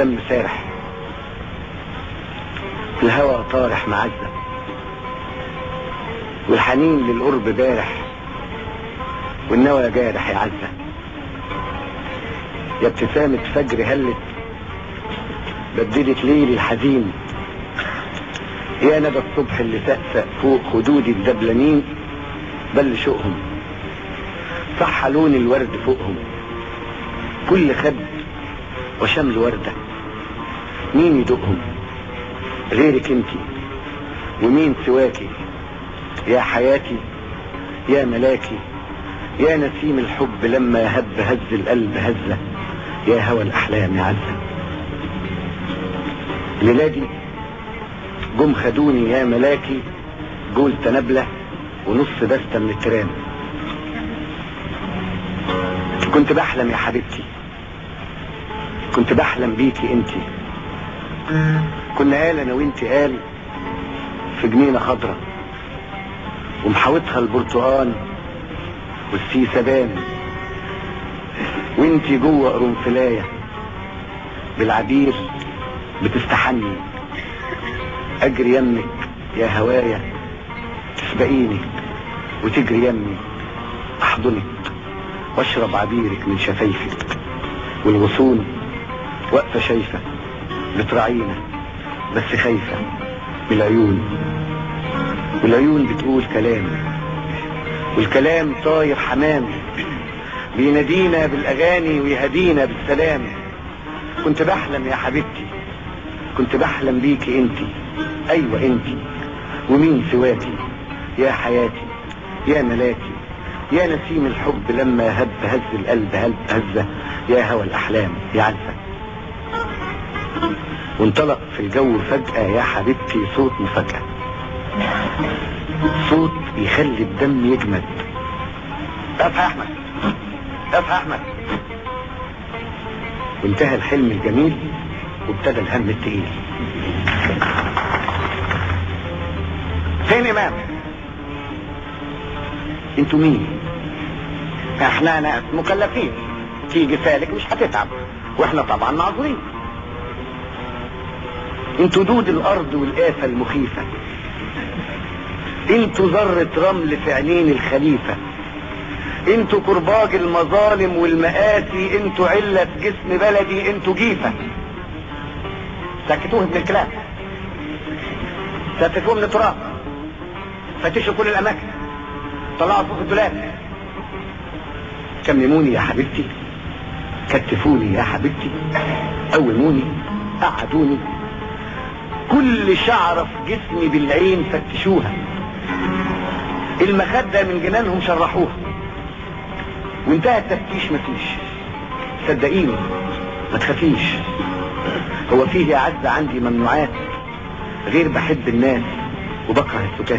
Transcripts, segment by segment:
والدم سارح الهوى طارح معزة والحنين للقرب بارح والنوى جارح يا عزة يا ابتسامة فجر هلت بدلت ليلي الحزين يا ندى الصبح اللي سقسق فوق خدود الدبلانين بل شوقهم صح لون الورد فوقهم كل خد وشمل وردة مين يدوقهم غيرك انتي ومين سواكي يا حياتي يا ملاكي يا نسيم الحب لما هب هز القلب هزة يا هوى الأحلام يا عزة ميلادي جم خدوني يا ملاكي جول تنبلة ونص بستة من الترام كنت بحلم يا حبيبتي كنت بحلم بيكي انتي كنا قال انا وانتي قال في جنينة خضرة ومحاوطها البرتقال والسيسبان وانتي جوه قرنفلاية بالعبير بتستحني اجري يمك يا هوايا تسبقيني وتجري يمي احضنك واشرب عبيرك من شفايفك والغصون واقفة شايفة بتراعينا بس خايفة من العيون والعيون بتقول كلام والكلام طاير حمام بينادينا بالاغاني ويهدينا بالسلام كنت بحلم يا حبيبتي كنت بحلم بيكي انتي ايوه انتي ومين سواكي يا حياتي يا ملاكي يا نسيم الحب لما هب هز القلب هب هزة يا هوى الأحلام يا عزة وانطلق في الجو فجأة يا حبيبتي صوت مفاجأة صوت يخلي الدم يجمد اصحى يا احمد اصحى يا احمد وانتهى الحلم الجميل وابتدى الهم التقيل فين امام انتوا مين احنا ناس مكلفين تيجي سالك مش هتتعب واحنا طبعا معذورين انتوا دود الارض والآفة المخيفة انتوا ذرة رمل في عينين الخليفة انتوا كرباج المظالم والمآسي انتوا علة في جسم بلدي انتوا جيفة سكتوه ابن الكلاب سكتوه من التراب فتشوا كل الاماكن طلعوا فوق الدولاب كمموني يا حبيبتي كتفوني يا حبيبتي قوموني قعدوني كل شعرة في جسمي بالعين فتشوها المخدة من جنانهم شرحوها وانتهى التفتيش مفيش صدقيني ما تخافيش هو فيه يا عز عندي ممنوعات غير بحب الناس وبكره السكات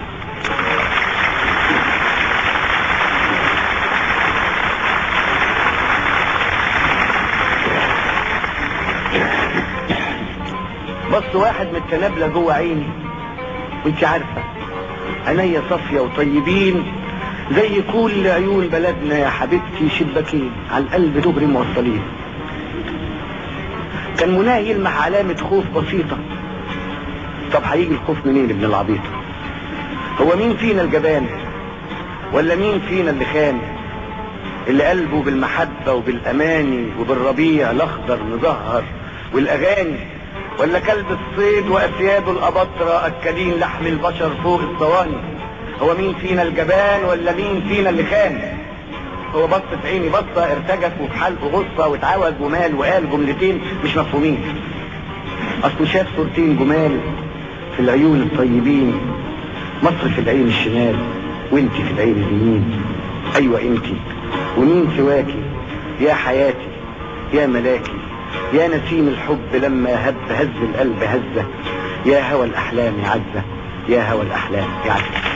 بص واحد من التنابلة جوه عيني وانت عارفة عينيا صافية وطيبين زي كل عيون بلدنا يا حبيبتي شباكين على القلب دغري موصلين كان مناه يلمح علامة خوف بسيطة طب هيجي الخوف منين ابن العبيط هو مين فينا الجبان ولا مين فينا اللي خان اللي قلبه بالمحبة وبالأماني وبالربيع الأخضر مزهر والأغاني ولا كلب الصيد وأسياده الأبطرة أكلين لحم البشر فوق الصواني هو مين فينا الجبان ولا مين فينا اللي خان هو بص في عيني بصة ارتجف وفي حلقه غصة واتعوج ومال وقال جملتين مش مفهومين اصله شاف صورتين جمال في العيون الطيبين مصر في العين الشمال وانت في العين اليمين ايوه انت ومين سواكي يا حياتي يا ملاكي يا نسيم الحب لما هب هز القلب هزة يا هوى الأحلام يا عزة يا هوى الأحلام يا عزة